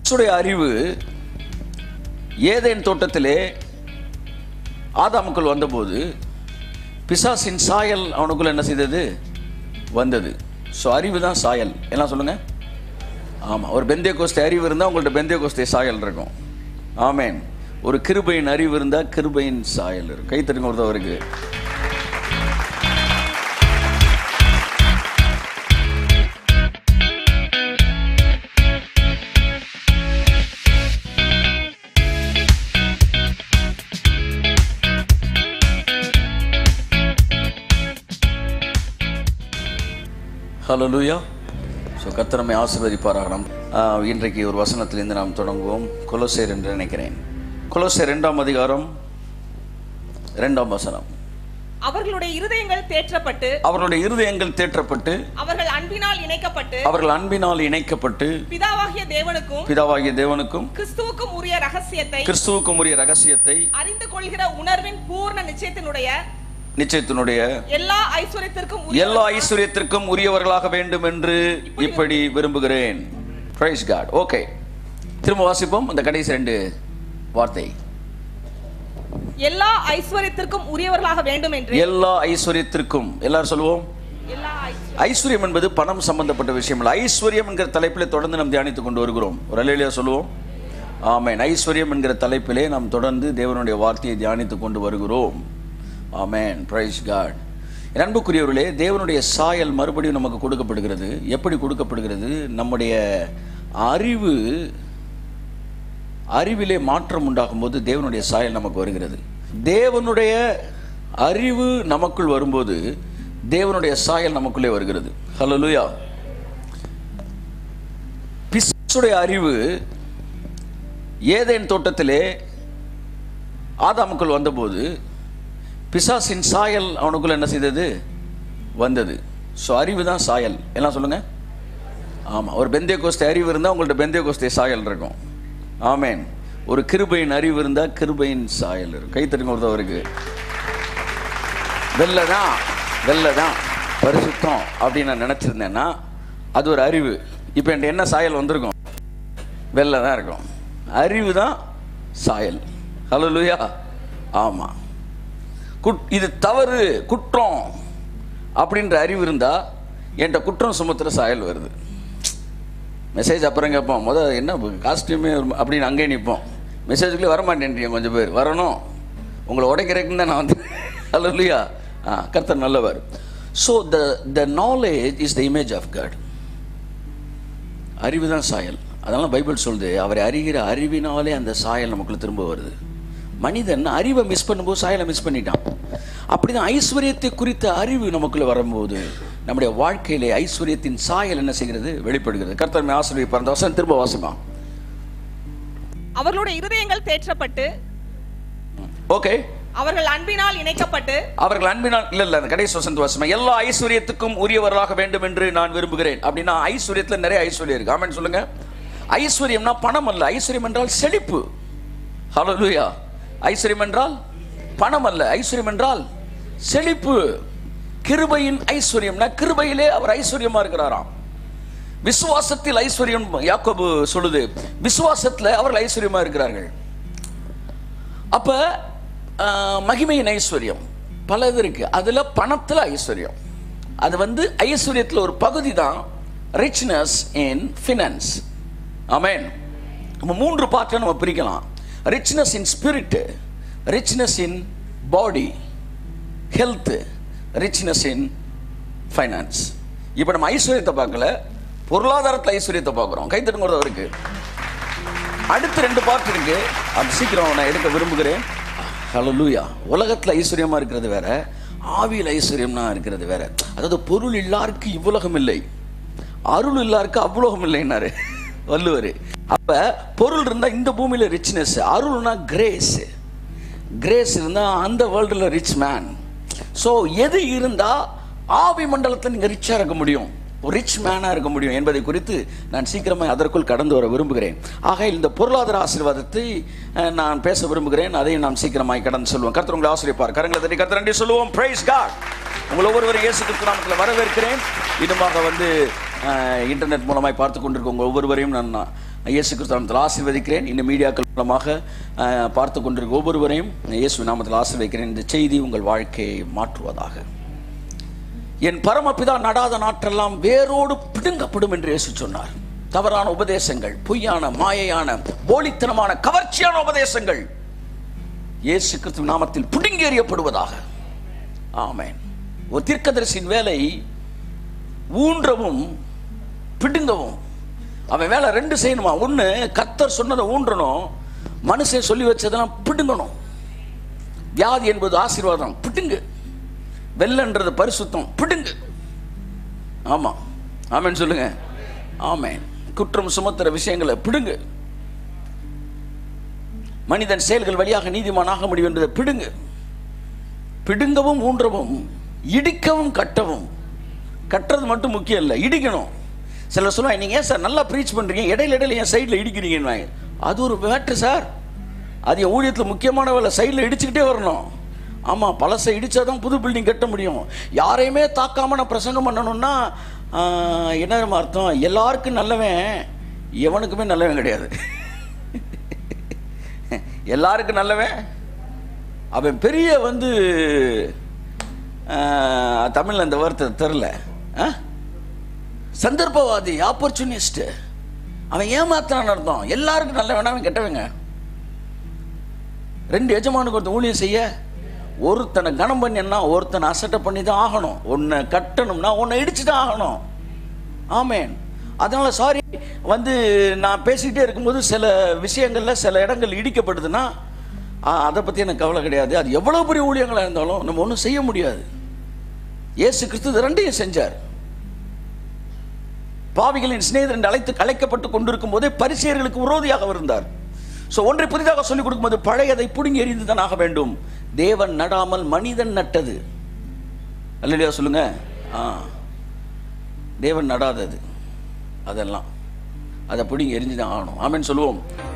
பிசாசுடைய அறிவு ஏதேன் தோட்டத்திலே ஆதாமுக்குள் வந்தபோது பிசாசின் சாயல் அவனுக்குள்ள என்ன செய்தது வந்தது ஸோ அறிவு தான் சாயல் எல்லாம் சொல்லுங்க ஆமாம் ஒரு பெந்தே கோஸ்தே அறிவு இருந்தால் உங்கள்ட்ட பெந்தே கோஸ்தே சாயல் இருக்கும் ஆமேன் ஒரு கிருபையின் அறிவு இருந்தால் கிருபையின் சாயல் இருக்கும் கை தருங்க ஒருத்தவருக்கு ஹலோ லூயா ஸோ கர்த்தர் நம்மை ஆசீர்வதிப்பாராக நாம் ஆஹ், இன்றைக்கு ஒரு வசனத்திலிருந்து நாம் தொடங்குவோம் கொலோசேர் என்று நினைக்கிறேன் கொலோசேர் ரெண்டாம் அதிகாரம் ரெண்டாம் வசனம் அவர்களுடைய இருதயங்கள் தேற்றப்பட்டு அவர்களுடைய இருதயங்கள் தேற்றப்பட்டு அவர்கள் அன்பினால் இணைக்கப்பட்டு அவர்கள் அன்பினால் இணைக்கப்பட்டு பிதாவாகிய தேவனுக்கும் பிதாவாகிய தேவனுக்கும் கிறிஸ்துவுக்கும் உரிய ரகசியத்தை கிறிஸ்துவுக்கும் உரிய ரகசியத்தை அறிந்து கொள்கிற உணர்வின் பூர்ண நிச்சயத்தினுடைய நிச்சயத்தினுடைய எல்லா ஐஸ்வர்யத்திற்கும் உரிய எல்லா ஐஸ்வர்யத்திற்கும் உரியவர்களாக வேண்டும் என்று இப்படி விரும்புகிறேன் பிரைஸ் காட் ஓகே திரும்ப வாசிப்போம் அந்த கடைசி ரெண்டு வார்த்தை எல்லா ஐஸ்வர்யத்திற்கும் உரியவர்களாக வேண்டும் என்று எல்லா ஐஸ்வர்யத்திற்கும் எல்லாரும் சொல்லுவோம் எல்லா ஐஸ்வர்யம் ஐஸ்வர்யம் என்பது பணம் சம்பந்தப்பட்ட விஷயம் இல்லை ஐஸ்வர்யம் என்கிற தலைப்பில் தொடர்ந்து நாம் தியானித்துக் கொண்டு வருகிறோம் ஒரு அலையிலையா சொல்லுவோம் ஆமென் ஐஸ்வர்யம் என்கிற தலைப்பிலே நாம் தொடர்ந்து தேவனுடைய வார்த்தையை தியானித்துக் கொண்டு வருகிறோம் ஆமென் பிரைஸ் காட் என் அன்புக்குரியவர்களே தேவனுடைய சாயல் மறுபடியும் நமக்கு கொடுக்கப்படுகிறது எப்படி கொடுக்கப்படுகிறது நம்முடைய அறிவு அறிவிலே மாற்றம் உண்டாகும் போது தேவனுடைய சாயல் நமக்கு வருகிறது தேவனுடைய அறிவு நமக்குள் வரும்போது தேவனுடைய சாயல் நமக்குள்ளே வருகிறது ஹalleluya பிசாசுடைய அறிவு ஏதேன் தோட்டத்திலே ஆதாமுக்குள் வந்தபோது பிசாசின் சாயல் அவனுக்குள்ள என்ன செய்தது வந்தது ஸோ அறிவு தான் சாயல் எல்லாம் சொல்லுங்க ஆமாம் ஒரு பெந்தே கோஸ்தே அறிவு இருந்தால் உங்கள்ட்ட பெந்தே கோஸ்தே சாயல் இருக்கும் ஆமேன் ஒரு கிருபையின் அறிவு இருந்தால் கிருபையின் சாயல் இருக்கும் கை தருங்க ஒருத்தவருக்கு வெள்ளை தான் வெள்ளை தான் பரிசுத்தம் அப்படின்னு நான் நினச்சிருந்தேன்னா அது ஒரு அறிவு இப்போ என்கிட்ட என்ன சாயல் வந்திருக்கும் வெள்ளை தான் இருக்கும் அறிவு தான் சாயல் ஹலோ லூயா ஆமாம் குட் இது தவறு குற்றம் அப்படின்ற அறிவு இருந்தால் என்கிட்ட குற்றம் சுமத்துற சாயல் வருது மெசேஜ் அப்புறம் கேட்போம் முத என்ன காஸ்டியூமே அப்படின்னு அங்கேயே நிற்போம் மெசேஜுக்குள்ளே வரமாட்டேன்றீங்க கொஞ்சம் பேர் வரணும் உங்களை உடைக்கிறதுக்குன்னு தான் நான் வந்து ஹலோ இல்லையா ஆ கர்த்தர் நல்லவர் so the the knowledge is the image of God அறிவு தான் சாயல் அதெல்லாம் பைபிள் சொல்லுது அவரை அறிகிற அறிவினாலே அந்த சாயல் நமக்குள்ள திரும்ப வருது மனிதன் அறிவை மிஸ் பண்ணும்போது சாயலை மிஸ் பண்ணிட்டான் அப்படிதான் ஐஸ்வர்யத்தை குறித்த அறிவு நமக்குள்ள வரும்போது நம்முடைய வாழ்க்கையிலே ஐஸ்வர்யத்தின் சாயல் என்ன செய்கிறது வெளிப்படுகிறது கர்த்தர் ஆசிரியர் அந்த வசனம் திரும்ப வாசிமா அவர்களுடைய இருதயங்கள் தேற்றப்பட்டு ஓகே அவர்கள் அன்பினால் இணைக்கப்பட்டு அவர்கள் அன்பினால் இல்ல இல்ல அந்த கடைசி வசந்த வாசமா எல்லா ஐஸ்வர்யத்துக்கும் உரியவர்களாக வேண்டும் என்று நான் விரும்புகிறேன் அப்படின்னா ஐஸ்வர்யத்துல நிறைய ஐஸ்வர்யம் இருக்கு ஆமென் சொல்லுங்க ஐஸ்வர்யம்னா பணம் அல்ல ஐஸ்வர்யம் என்றால் செழிப்பு ஹalleluya ஐஸ்வர்யம் என்றால் பணம் அல்ல ஐஸ்வர்யம் என்றால் செழிப்பு கிருபையின் ஐஸ்வர்யம்னா கிருபையிலே அவர் ஐஸ்வர்யமா இருக்கிறாராம் விசுவாசத்தில் ஐஸ்வர்யம் யாக்கோபு சொல்லுது விசுவாசத்துல அவர்கள் ஐஸ்வர்யமா இருக்கிறார்கள் அப்ப ஆஹ், மகிமையின் ஐஸ்வர்யம் பல இது இருக்கு அதுல பணத்துல ஐஸ்வர்யம் அது வந்து ஐஸ்வர்யத்துல ஒரு பகுதி தான் ரிச்னஸ் இன் ஃபினான்ஸ் ஆமென் நம்ம மூன்று பார்ட்டை நம்ம பிரிக்கலாம் richness in spirit richness in body health richness in finance இப்போ நம்ம ஐஸ்வர்யத்தை பார்க்கல பொருளாதாரத்தில் ஐஸ்வர்யத்தை பார்க்குறோம் கைத்தட்டுங்கிறது அவருக்கு அடுத்து ரெண்டு பார்ட் இருக்கு அது சீக்கிரம் நான் எடுக்க விரும்புகிறேன் ஹalleluya உலகத்தில் ஐஸ்வர்யமா இருக்கிறது வேற ஆவியில் ஐஸ்வர்யம்னா இருக்கிறது வேற அதாவது பொருள் இல்லாருக்கு இவ்வுலகம் இல்லை அருள் இல்லாருக்கு அவ்வுலகம் இல்லைன்னாரு வள்ளுவர் அப்ப பொருள் இருந்தா இந்த பூமியில ரிச்னஸ் அருள்னா கிரேஸ் கிரேஸ் இருந்தா அந்த வேர்ல்டுல ரிச் மேன் ஸோ எது இருந்தா ஆவி மண்டலத்தில் நீங்க ரிச்சா இருக்க முடியும் ஒரு ரிச் மேனாக இருக்க முடியும் என்பதை குறித்து நான் சீக்கிரமாக அதற்குள் கடந்து வர விரும்புகிறேன் ஆக இந்த பொருளாதார ஆசீர்வாதத்தை அஹ், நான் பேச விரும்புகிறேன் அதையும் நாம் சீக்கிரமாய் கடந்து சொல்லுவோம் கர்த்தர் உங்களை ஆசிரியப்பார் கரங்களை தட்டி கர்த்தர் நன்றி சொல்லுவோம் பிரைஸ் காட் உங்களை ஒவ்வொருவரும் இயேசு கிறிஸ்து நாமத்தில் வரவேற்கிறேன் இன்னுமாக வந்து அஹ், இன்டர்நெட் மூலமாய் பார்த்து கொண்டிருக்க உங்கள் ஒவ்வொருவரையும் நான் இயேசு கிறிஸ்து நாமத்தில் ஆசீர்வதிக்கிறேன் இந்த மீடியாக்கள் மூலமாக அஹ், பார்த்து கொண்டிருக்க ஒவ்வொருவரையும் இயேசு நாமத்தில் ஆசீர்வதிக்கிறேன் இந்த செய்தி உங்கள் வாழ்க்கையை மாற்றுவதாக என் பரமபிதா நடாத நாட்டெல்லாம் வேரோடு பிடுங்கப்படும் என்று இயேசு சொன்னார் தவறான உபதேசங்கள் பொய்யான மாயையான போலித்தனமான கவர்ச்சியான உபதேசங்கள் இயேசு கிறிஸ்து நாமத்தில் பிடுங்கி எறியப்படுவதாக ஆமென் ஒரு தீர்க்கதரிசியின் வேலை ஊன்றவும் பிடுங்கவும் அவன் வேலை ரெண்டு செய்யணுமா ஒன்று கத்தர் சொன்னதை ஊன்றணும் மனுஷன் சொல்லி வச்சதெல்லாம் பிடுங்கணும் வியாதி என்பது ஆசீர்வாதம் பிடுங்கு வெள்ளன்றது பரிசுத்தம் பிடுங்கு ஆமா ஆமென் சொல்லுங்க ஆமென் குற்றம் சுமத்துற விஷயங்களை பிடுங்கு மனிதன் செயல்கள் வழியாக நீதிமானாக முடியும் என்பதை பிடுங்கு பிடுங்கவும் ஊன்றவும் இடிக்கவும் கட்டவும் கட்டுறது மட்டும் முக்கியம் இல்லை இடிக்கணும் சிலர் சொல்லுவாங்க நீங்கள் ஏன் சார் நல்லா ப்ரீச் பண்ணுறீங்க இடையில இடையில என் சைடில் இடிக்கிறீங்கன்னு அது ஒரு வேட்டு சார் அது என் ஊழியத்தில் முக்கியமான வேலை சைடில் இடிச்சுக்கிட்டே வரணும் ஆமாம் பழசை இடிச்சாதான் புது பில்டிங் கட்ட முடியும் யாரையுமே தாக்காம நான் பிரசங்கம் பண்ணணும்னா ஆஹ், என்ன தெரியுமா அர்த்தம் எல்லாருக்கும் நல்லவன் எவனுக்குமே நல்லவன் கிடையாது எல்லாருக்கும் நல்லவன் அவன் பெரிய வந்து ஆஹ், தமிழ்ல அந்த வார்த்தை தெரில சந்தர்ப்பவாதி ஆப்பர்ச்சுனிஸ்ட் அவன் ஏமாத்துறான்னு அர்த்தம் எல்லாருக்கும் நல்லவன் அவன் கெட்டவங்க ரெண்டு எஜமானுக்கு ஒருத்தன் ஊழியம் செய்ய ஒருத்தனை கனம் பண்ணினா ஒருத்தனை அசட்டை பண்ணி தான் ஆகணும் ஒன்றை கட்டணும்னா ஒன்றை இடிச்சு தான் ஆகணும் ஆமேன் அதனால சாரி வந்து நான் பேசிக்கிட்டே இருக்கும்போது சில விஷயங்களில் சில இடங்கள் இடிக்கப்படுதுன்னா ஆ, அதை பற்றி எனக்கு கவலை கிடையாது அது எவ்வளோ பெரிய ஊழியங்களாக இருந்தாலும் நம்ம ஒன்றும் செய்ய முடியாது இயேசு கிறிஸ்து இது ரெண்டையும் செஞ்சார் பாவிகளின் சிநேகிதர் என்று அழைத்து அழைக்கப்பட்டு கொண்டிருக்கும் போதே பரிசெயர்களுக்கு விரோதியாக இருந்தார் ஸோ ஒன்றை புதிதாக சொல்லிக் கொடுக்கும்போது பழையதை புடுங்கி எறிந்துதான் ஆக வேண்டும் தேவன் நடாமல் மனிதன் நட்டது அல்லையா சொல்லுங்க ஆ தேவன் நடாதது அதெல்லாம் அதை பிடிங்கி எரிஞ்சுதான் ஆகணும் ஆமென்னு சொல்லுவோம்